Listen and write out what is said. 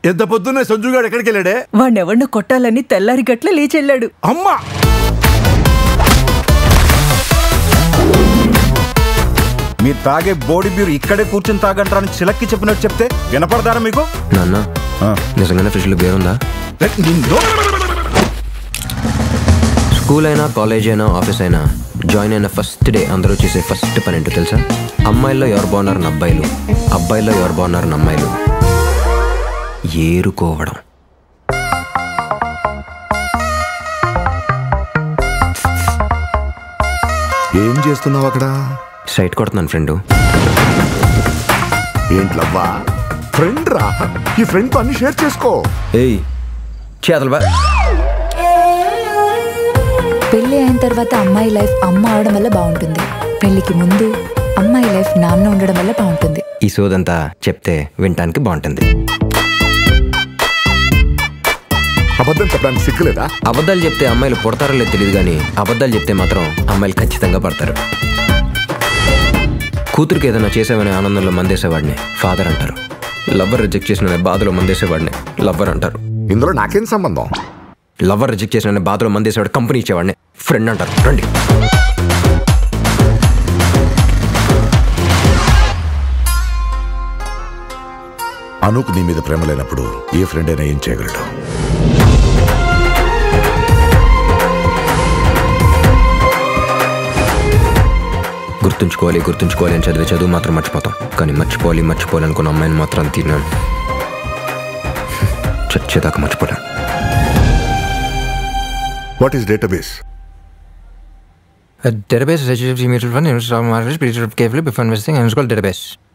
ఎంత పొద్దున్నే సంజుగాడు ఎక్కడికి వెళ్ళాడే వాణ్ణెవడినో కొట్టాలని తెల్లారి గట్ల లేచెళ్ళాడు అమ్మా మీరు తాగే బోడి బీరు ఇక్కడే కూర్చుని తాగంటారని చిలక్కి చెప్పినట్టు చెప్తే వినపడతారా మీకు నాన్న ఆ. నిజంగానే ఫ్రిడ్జ్లో బేర్ ఉందా ఏ, నిన్ను స్కూల్ అయినా కాలేజ్ అయినా ఆఫీస్ అయినా జాయిన్ అయిన ఫస్ట్ డే అందరూ చేసే ఫస్ట్ పని ఏంటో తెలుసా అమ్మాయిల్లో ఎవరు బాగున్నారని అబ్బాయిలు అబ్బాయిల్లో ఎవరు బాగున్నారని అమ్మాయిలు ఏరుకోవడం ఏం చేస్తున్నావు అక్కడ సైట్ కొడుతున్నాను ఫ్రెండ్ ఏంట్లవ్వా ఫ్రెండ్ రా ఈ ఫ్రెండ్ తో అన్ని షేర్ చేసుకో ఏయ్ చేతలు బా పెళ్లి అయిన తర్వాత అమ్మాయి లైఫ్ అమ్మ అవడం వల్ల బాగుంటుంది పెళ్లికి ముందు అమ్మాయి లైఫ్ నాన్న ఉండడం వల్ల బాగుంటుంది ఈ సోదంతా చెప్తే వినటానికి బాగుంటుంది అబద్ధం చెప్పడానికి సిగ్గులేదా అబద్ధాలు చెప్తే అమ్మాయిలు పుడతారో లేదో తెలియదు కానీ అబద్ధాలు చెప్తే మాత్రం అమ్మాయిలు ఖచ్చితంగా పడతారు కూతురికి ఏదైనా చేసామనే ఆనందంలో మందేసేవాడిని ఫాదర్ అంటారు లవ్వర్ రిజెక్ట్ చేసిన బాధలో మందేసేవాడిని లవ్వర్ అంటారు ఇందులో నాకేం సంబంధం లవ్వర్ రిజెక్ట్ చేసిన బాధలో మందేసేవాడు కంపెనీ ఇచ్చేవాడిని ఫ్రెండ్ అంటారు రండి అనుకు నీ మీద ప్రేమ లేనప్పుడు ఏ ఫ్రెండ్ అయినా ఏం చేయగలడు గుర్తుంచుకోవాలి గుర్తుంచుకోవాలి అని చదివే చదువు మాత్రం మర్చిపోతాం కానీ మర్చిపోవాలి మర్చిపోవాలి అనుకున్న అమ్మాయిని మాత్రం తిన్నాను చచ్చేదాకా మర్చిపోలేను what is database A database is a mutual fund, used to manage, carefully before investing, and it's called database.